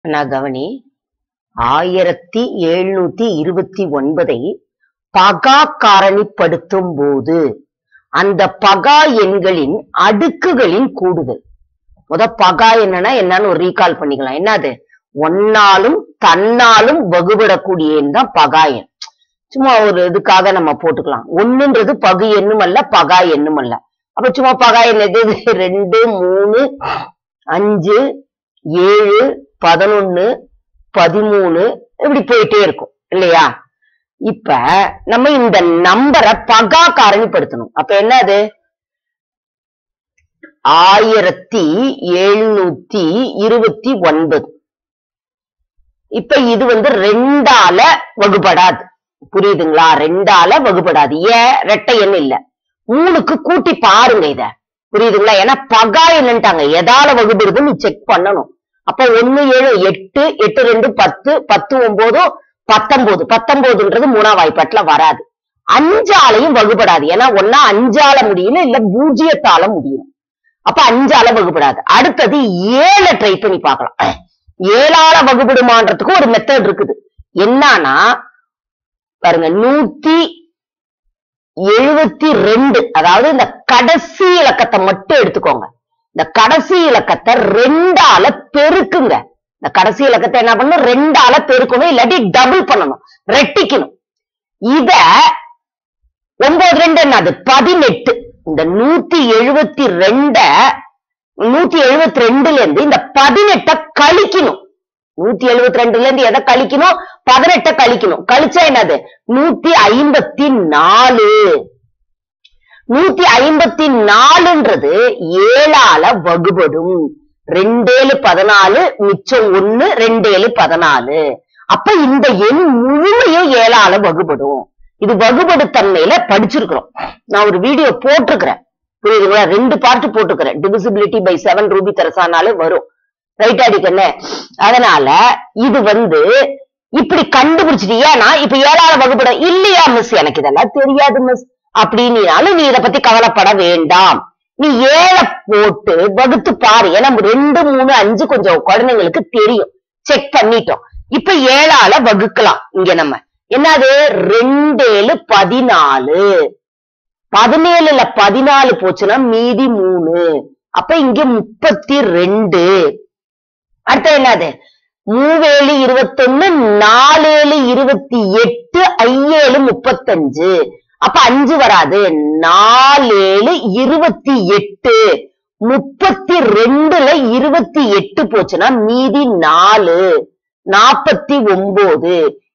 நான் கவனி ஆயிரத்தி எழுநூத்தி இருபத்தி ஒன்பதை பகா காரணிப்படுத்தும் போது அந்த பகா எண்களின் அடுக்குகளின் கூடுதல் முத பகா என்னன்னா என்னன்னு ஒரு ரீகால் பண்ணிக்கலாம் என்னது ஒன்னாலும் தன்னாலும் வகுபடக்கூடிய எண் தான் பகா எண் சும்மா ஒரு இதுக்காக நம்ம போட்டுக்கலாம் ஒண்ணுன்றது பகு எண்ணும் அல்ல பகா எண்ணும் அல்ல அப்ப சும்மா பகா எண் எது ரெண்டு மூணு அஞ்சு ஏழு பதினொன்னு பதிமூணு இப்படி போயிட்டே இருக்கும் இல்லையா இப்ப நம்ம இந்த நம்பரை பகா காரணிப்படுத்தணும் அப்ப என்னது ஆயிரத்தி எழுநூத்தி இருபத்தி ஒன்பது இப்ப இது வந்து ரெண்டால வகுபடாது புரியுதுங்களா ரெண்டால வகுபடாது ஏன் ரெட்டை எண் இல்ல மூணுக்கு கூட்டி பாருங்க இத புரியுதுங்களா ஏன்னா பகா என்னன்ட்டாங்க எதால வகுபடுதுன்னு செக் பண்ணணும் அப்ப ஒண்ணு ஏழு எட்டு எட்டு ரெண்டு பத்து பத்து ஒன்பது பத்தொன்பது பத்தொன்பதுன்றது மூணா வாய்ப்பாட்டுல வராது அஞ்சாலையும் வகுபடாது ஏன்னா ஒன்னா அஞ்சால முடியல இல்ல பூஜ்ஜியத்தால முடியும் அப்ப அஞ்சால வகுபடாது அடுத்தது ஏழை ட்ரை பண்ணி பார்க்கலாம் ஏழால வகுபடுமான்றதுக்கு ஒரு மெத்தட் இருக்குது என்னன்னா பாருங்க நூத்தி எழுபத்தி ரெண்டு அதாவது இந்த கடைசி இலக்கத்தை மட்டும் எடுத்துக்கோங்க இந்த கடைசி இலக்கத்தை ரெண்டால பெருக்குங்க இந்த கடைசி இலக்கத்தை என்ன பண்ணணும் ரெண்டால பெருக்கணும் இல்லாட்டி டபுள் பண்ணணும் ரெட்டிக்கணும் இத ஒன்பது ரெண்டு என்னது பதினெட்டு இந்த நூத்தி எழுபத்தி ரெண்ட நூத்தி எழுபத்தி ரெண்டுல இருந்து இந்த பதினெட்ட கழிக்கணும் நூத்தி எழுபத்தி ரெண்டுல இருந்து எதை கழிக்கணும் பதினெட்ட கழிக்கணும் கழிச்சா என்னது நூத்தி ஐம்பத்தி நாலு நூத்தி ஐம்பத்தி நாலுன்றது ஏழால வகுபடும் ரெண்டேழு பதினாலு மிச்சம் ஒண்ணு ரெண்டேழு பதினாலு அப்ப இந்த எண் முழுமையும் ஏழால வகுபடும் இது வகுபடு தன்மையில படிச்சிருக்கிறோம் நான் ஒரு வீடியோ போட்டிருக்கிறேன் புரியுதுங்களா ரெண்டு பார்ட் போட்டுக்கிறேன் டிவிசிபிலிட்டி பை செவன் ரூபி தெரசானாலே வரும் ரைட் அடிக்கண்ணே அதனால இது வந்து இப்படி கண்டுபிடிச்சிட்டு ஏன்னா இப்ப ஏழாவது வகுப்பட இல்லையா மிஸ் எனக்கு இதெல்லாம் தெரியாது மிஸ் அப்படின்னாலும் நீ இத பத்தி கவலைப்பட வேண்டாம் நீ ஏழை போட்டு வகுத்து பாரு ஏன்னா ரெண்டு மூணு அஞ்சு கொஞ்சம் குழந்தைங்களுக்கு தெரியும் செக் பண்ணிட்டோம் இப்ப ஏழால வகுக்கலாம் இங்க நம்ம என்னது ரெண்டேழு பதினாலு பதினேழுல பதினாலு போச்சுன்னா மீதி மூணு அப்ப இங்க முப்பத்தி ரெண்டு அடுத்து என்னது மூவேழு இருபத்தொன்னு நாலேழு இருபத்தி எட்டு ஐயேழு முப்பத்தஞ்சு அப்ப அஞ்சு வராது நாலேழு இருபத்தி எட்டு முப்பத்தி ரெண்டுல இருபத்தி எட்டு போச்சுன்னா மீதி நாலு நாப்பத்தி ஒன்பது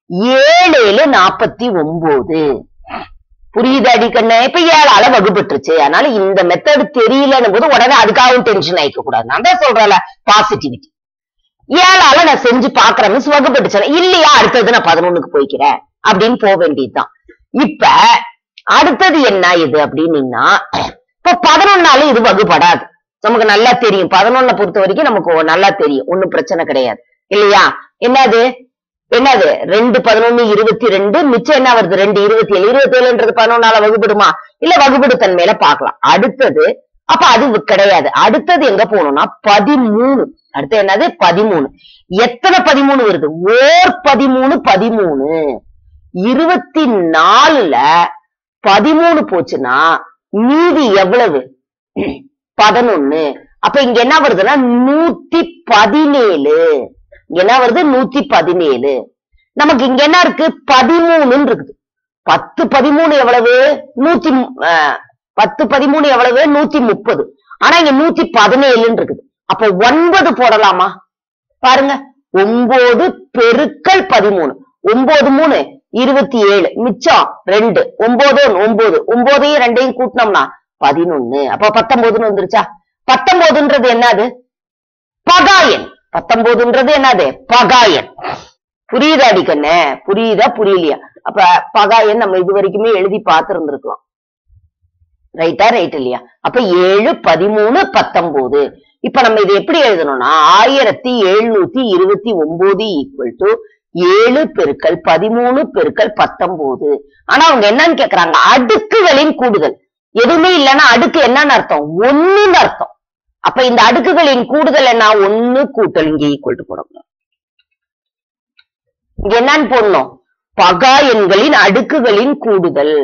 ஏழேழு நாப்பத்தி ஒன்பது புரியுது அடிக்கண்ணே இப்ப ஏழால வகுப்பட்டுருச்சு அதனால இந்த மெத்தட் தெரியலன்னு போது உடனே அதுக்காகவும் டென்ஷன் ஆயிக்க கூடாது நான் தான் சொல்றேன்ல பாசிட்டிவிட்டி ஏழால நான் செஞ்சு பாக்குறேன் மிஸ் வகுப்பட்டுச்சு இல்லையா அடுத்தது நான் பதினொன்னுக்கு போய்க்கிறேன் அப்படின்னு போக வேண்டியதுதான் இப்ப அடுத்தது என்ன இது அப்படின்னீங்கன்னா இப்ப பதினொன்னால இது வகுப்படாது நமக்கு நல்லா தெரியும் பதினொன்ன பொறுத்த வரைக்கும் நமக்கு நல்லா தெரியும் ஒண்ணும் பிரச்சனை கிடையாது இல்லையா என்னது என்னது ரெண்டு பதினொன்னு இருபத்தி ரெண்டு மிச்சம் என்ன வருது ரெண்டு இருபத்தி ஏழு இருபத்தி ஏழுன்றது பதினொன்னால வகுப்படுமா இல்ல வகுப்படு தன்மையில பார்க்கலாம் அடுத்தது அப்ப அது கிடையாது அடுத்தது எங்க போகணும்னா பதிமூணு அடுத்து என்னது பதிமூணு எத்தனை பதிமூணு வருது ஓர் பதிமூணு பதிமூணு இருபத்தி நாலுல பதிமூணு போச்சுன்னா மீதி எவ்வளவு பதினொன்னு அப்ப இங்க என்ன வருதுன்னா நூத்தி பதினேழு இங்க என்ன வருது நூத்தி பதினேழு நமக்கு இங்க என்ன இருக்கு பதிமூணுன்னு இருக்குது பத்து பதிமூணு எவ்வளவு நூத்தி பத்து பதிமூணு எவ்வளவு நூத்தி முப்பது ஆனா இங்க நூத்தி பதினேழுன்னு இருக்குது அப்ப ஒன்பது போடலாமா பாருங்க ஒன்பது பெருக்கல் பதிமூணு ஒன்பது மூணு இருபத்தி ஏழு மிச்சம் ரெண்டு ஒன்பது ஒன்பது ஒன்பதையும் ரெண்டையும் கூட்டினோம்னா பதினொன்னு அப்ப பத்தொன்பதுன்னு வந்துருச்சா பத்தொன்பதுன்றது என்னது பகாயன் பத்தொன்பதுன்றது என்னது பகாயன் புரியுதா அடிக்கண்ணே புரியுதா புரியலையா அப்ப பகாயன் நம்ம இது வரைக்குமே எழுதி பார்த்திருந்திருக்கலாம் ரைட்டா ரைட் இல்லையா அப்ப ஏழு பதிமூணு பத்தொன்பது இப்ப நம்ம இது எப்படி எழுதணும்னா ஆயிரத்தி எழுநூத்தி இருபத்தி ஒன்பது ஈக்குவல் டு ஏழு பெருக்கல் பதிமூணு பெருக்கல் பத்தொன்பது ஆனா அவங்க என்னன்னு கேக்குறாங்க அடுக்குகளின் கூடுதல் எதுவுமே இல்லைன்னா அடுக்கு என்னன்னு அர்த்தம் ஒண்ணுன்னு அர்த்தம் அப்ப இந்த அடுக்குகளின் கூடுதல் என்ன ஒண்ணு கூட்டல் இங்க ஈக்குவல் டு போடணும் இங்க என்னன்னு போடணும் பகா எண்களின் அடுக்குகளின் கூடுதல்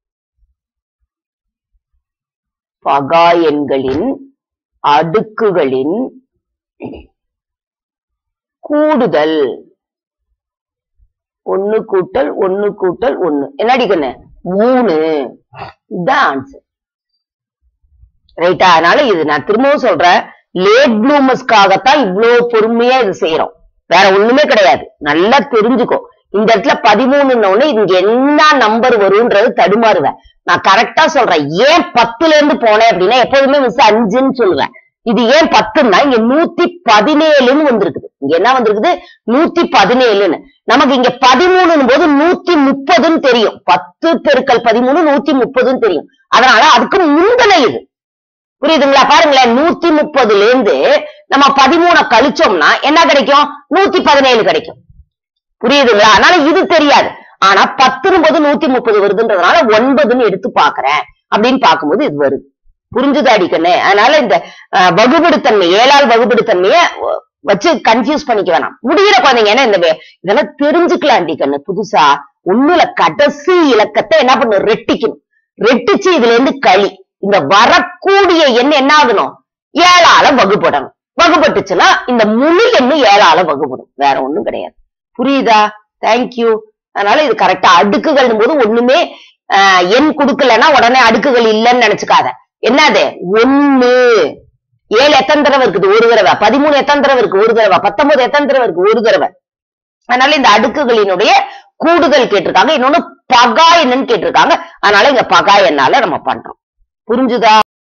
பகா எண்களின் அடுக்குகளின் கூடுதல் ஒன்னு கூட்டல் ஒன்னு கூட்டல் ஒன்னு என்ன அடிக்கணும் மூணு இதுதான் ஆன்சர் ரைட்டா அதனால இது நான் திரும்பவும் சொல்றேன் லேட் ப்ளூமர்ஸ்க்காகத்தான் இவ்வளவு பொறுமையா இது செய்யறோம் வேற ஒண்ணுமே கிடையாது நல்லா தெரிஞ்சுக்கோ இந்த இடத்துல பதிமூணுன்னு இங்க என்ன நம்பர் வரும்ன்றது தடுமாறுவேன் நான் கரெக்டா சொல்றேன் ஏன் பத்துல இருந்து போனேன் அப்படின்னா எப்போதுமே மிஸ் அஞ்சுன்னு சொல்லுவேன் இது ஏன் பத்துன்னா இங்க நூத்தி பதினேழுன்னு வந்திருக்குது இங்க என்ன வந்திருக்குது நூத்தி பதினேழுன்னு நமக்கு இங்க பதிமூணுன்னு போது நூத்தி முப்பதுன்னு தெரியும் பத்து பெருக்கல் பதிமூணு நூத்தி முப்பதுன்னு தெரியும் அதனால அதுக்கு முந்தின இது புரியுதுங்களா பாருங்களேன் நூத்தி முப்பதுல இருந்து நம்ம பதிமூணை கழிச்சோம்னா என்ன கிடைக்கும் நூத்தி பதினேழு கிடைக்கும் புரியுதுங்களா அதனால இது தெரியாது ஆனா பத்துன்னு போது நூத்தி முப்பது வருதுன்றதுனால ஒன்பதுன்னு எடுத்து பாக்குறேன் அப்படின்னு பார்க்கும்போது இது வருது புரிஞ்சுது அடிக்கண்ணே அதனால இந்த அஹ், வகுபடுத்தன்மை ஏழால் வகுபடுத்தன்மைய அஹ், வச்சு கன்ஃபியூஸ் பண்ணிக்க வேணாம் முடிகிற குழந்தைங்க ஏன்னா இந்த வே- இதெல்லாம் தெரிஞ்சுக்கலாம் அடிக்கண்ணு புதுசா ஒண்ணுல கடைசி இலக்கத்தை என்ன பண்ணணும் ரெட்டிக்கணும் ரெட்டிச்சு இதுல இருந்து களி இந்த வரக்கூடிய எண் என்ன ஆகணும் ஏழால வகுப்படணும் வகுப்பட்டுச்சுன்னா இந்த முழு எண்ணு ஏழால வகுப்படும் வேற ஒண்ணும் கிடையாது புரியுதா தேங்க்யூ அதனால இது கரெக்டா அடுக்குகள் போது ஒண்ணுமே ஆஹ், எண் கொடுக்கலன்னா உடனே அடுக்குகள் இல்லைன்னு நினைச்சுக்காத என்னது ஒண்ணு ஏழு எத்தனை தடவை இருக்குது ஒரு தடவை பதிமூணு எத்தனை தடவை இருக்கு ஒரு தடவை பத்தொன்பது எத்தனை தடவை இருக்கு ஒரு தடவை அதனால இந்த அடுக்குகளினுடைய கூடுதல் கேட்டிருக்காங்க இன்னொன்னு பகா என்னன்னு கேட்டிருக்காங்க அதனால இங்க பகா எண்ணால நம்ம பண்றோம் புரிஞ்சுதா